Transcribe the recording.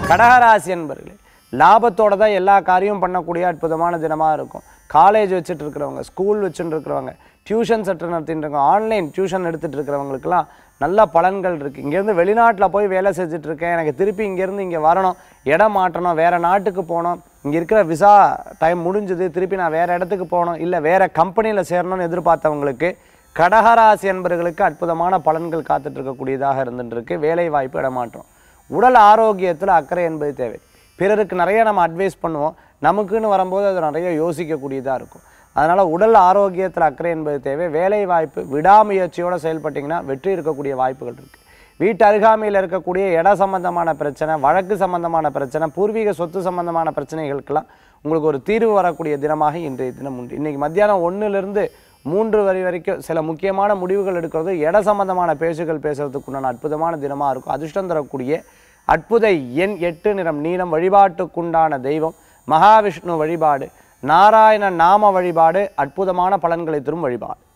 கடகராசி என்பர்களே லாபத்தோட தான் எல்லா காரியமும் பண்ணக்கூடிய அற்புதமான தினமாக இருக்கும் காலேஜ் வச்சுட்டு இருக்கிறவங்க ஸ்கூல் வச்சுட்டு இருக்கிறவங்க டியூஷன் சென்டர் நடத்திட்டு இருக்கவங்க ஆன்லைன் டியூஷன் எடுத்துட்டு இருக்கிறவங்களுக்குலாம் நல்ல பலன்கள் இருக்குது இங்கேருந்து வெளிநாட்டில் போய் வேலை செஞ்சுட்டு இருக்கேன் எனக்கு திருப்பி இங்கேருந்து இங்கே வரணும் இடம் மாற்றணும் வேறு நாட்டுக்கு போகணும் இங்கே இருக்கிற விசா டைம் முடிஞ்சுது திருப்பி நான் வேறு இடத்துக்கு போகணும் இல்லை வேறு கம்பெனியில் சேரணும்னு எதிர்பார்த்தவங்களுக்கு கடகராசி என்பவர்களுக்கு அற்புதமான பலன்கள் காத்துட்டு இருக்கக்கூடியதாக இருந்துட்டு இருக்கு வேலை வாய்ப்பு இடமாற்றம் உடல் ஆரோக்கியத்தில் அக்கறை என்பது தேவை பிறருக்கு நிறைய நம்ம அட்வைஸ் பண்ணுவோம் நமக்குன்னு வரும்போது அது நிறைய யோசிக்கக்கூடியதாக இருக்கும் அதனால் உடல் ஆரோக்கியத்தில் அக்கறை என்பது தேவை வேலை வாய்ப்பு விடாமுயற்சியோடு செயல்பட்டிங்கன்னா வெற்றி இருக்கக்கூடிய வாய்ப்புகள் இருக்குது வீட்டு அருகாமையில் இருக்கக்கூடிய இட சம்பந்தமான பிரச்சனை வழக்கு சம்பந்தமான பிரச்சனை பூர்வீக சொத்து சம்பந்தமான பிரச்சனைகளுக்கெல்லாம் உங்களுக்கு ஒரு தீர்வு வரக்கூடிய தினமாக இன்றைய தினம் உண்டு இன்றைக்கி மத்தியானம் ஒன்றுலேருந்து மூன்று வரை வரைக்கும் சில முக்கியமான முடிவுகள் எடுக்கிறது இட சம்பந்தமான பேச்சுகள் பேசுறதுக்குண்டான அற்புதமான தினமாக இருக்கும் அதிர்ஷ்டம் தரக்கூடிய அற்புத எண் எட்டு நிறம் நீளம் வழிபாட்டுக்குண்டான தெய்வம் மகாவிஷ்ணு வழிபாடு நாராயண நாம வழிபாடு அற்புதமான பலன்களை தரும் வழிபாடு